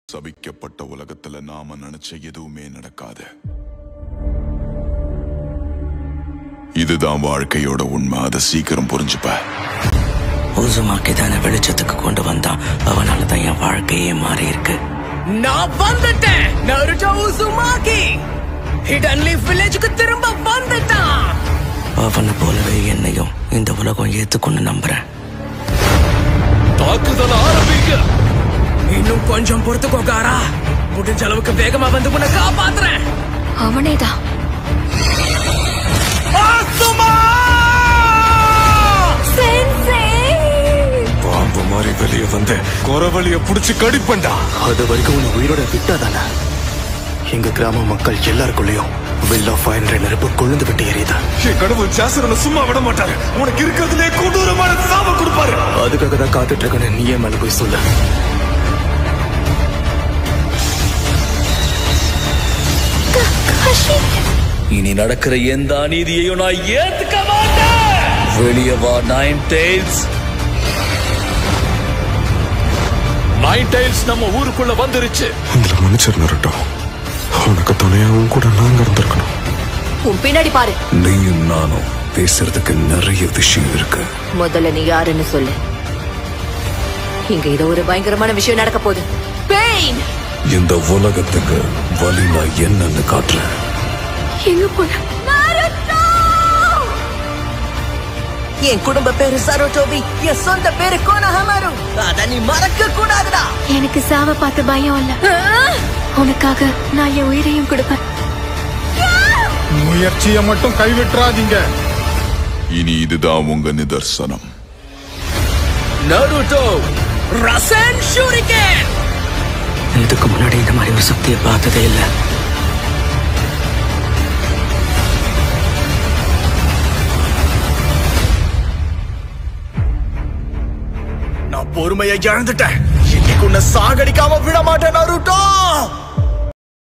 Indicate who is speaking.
Speaker 1: சபிக்கப்பட்ட உலகத்துல நாம நினைச்ச எதுவுமே நடக்காது இதுதான் வாழ்க்கையோட உண்மை அதை சீக்கிரம் புரிஞ்சுப்ப
Speaker 2: ஊசுமாக்கி தானே வெளிச்சத்துக்கு கொண்டு வந்தான் அவனால தான் என் வாழ்க்கையே மாறி இருக்கு
Speaker 3: நான் வந்துட்டேன் நருட்டோ உசுமாக்கி ஹிடன் லீஃப் வில்லேஜுக்கு திரும்ப வந்துட்டான்
Speaker 2: அவனை போலவே என்னையும் இந்த உலகம் ஏத்துக்குன்னு நம்புறேன்
Speaker 4: தாக்குதல் ஆரம்பிங்க
Speaker 3: இன்னும் கொஞ்சம் பொறுத்துக்கோ காரா முடிஞ்ச அளவுக்கு வேகமா வந்து உன்னை காப்பாத்துறேன்
Speaker 5: அவனேதான்
Speaker 3: ஆசுமா!
Speaker 4: பாம்பு மாதிரி வெளியே வந்து குறவழிய புடிச்சு கடிப்பண்டா
Speaker 6: அது வரைக்கும் உன்னை உயிரோட விட்டாதானே எங்க கிராம மக்கள் எல்லாருக்குள்ளயும் வில் ஆஃப் ஃபயர் என்ற நெருப்பு கொழுந்து விட்டு எரியுது
Speaker 4: என் கடவுள் ஜாசரனை சும்மா விட மாட்டாரு உனக்கு இருக்கிறதுலே கொடூரமான சாவ கொடுப்பாரு
Speaker 6: அதுக்காக தான் காத்துட்டு இருக்கேன்னு நீயே மேல போய் சொல்லு
Speaker 7: இனி நடக்கிற எந்த அநீதியையும் நான் ஏத்துக்க மாட்டேன் வெளியே வா நைன் டெய்ல்ஸ்
Speaker 4: நைன் டைல்ஸ் நம்ம ஊருக்குள்ள வந்துருச்சு
Speaker 8: எங்களை மன்னிச்சிரு நருட்டோ உனக்கு துணையாவும் கூட நாங்க இருந்திருக்கணும்
Speaker 5: உன் பின்னாடி பாரு
Speaker 8: நீயும் நானும் பேசுறதுக்கு நிறைய விஷயம் இருக்கு
Speaker 5: முதல்ல நீ யாருன்னு சொல்லு இங்க ஏதோ ஒரு பயங்கரமான விஷயம் நடக்க போகுது பெயின்
Speaker 8: இந்த உலகத்துக்கு வலி நான் என்னன்னு காட்டுறேன்
Speaker 5: எங்க போன
Speaker 3: என் குடும்ப பேரு சரோட்டோபி என் சொந்த பேரு கோனஹமாரு அத நீ மறக்க கூடாதுடா
Speaker 9: எனக்கு சாவ பார்த்து பயம் இல்ல உனக்காக நான் என் உயிரையும் கொடுப்பேன்
Speaker 10: முயற்சியை மட்டும் கைவிட்டுறாதீங்க
Speaker 1: இனி இதுதான் உங்க நிதர்சனம்
Speaker 3: நருட்டோ ரசன் ஷூரிகேன்
Speaker 2: இதுக்கு முன்னாடி இந்த மாதிரி ஒரு சக்தியை பார்த்ததே இல்லை
Speaker 6: நான் பொறுமையை இழந்துட்டேன் இன்னைக்கு உன்னை சாகடிக்காம விட மாட்டேன் நருட்டோ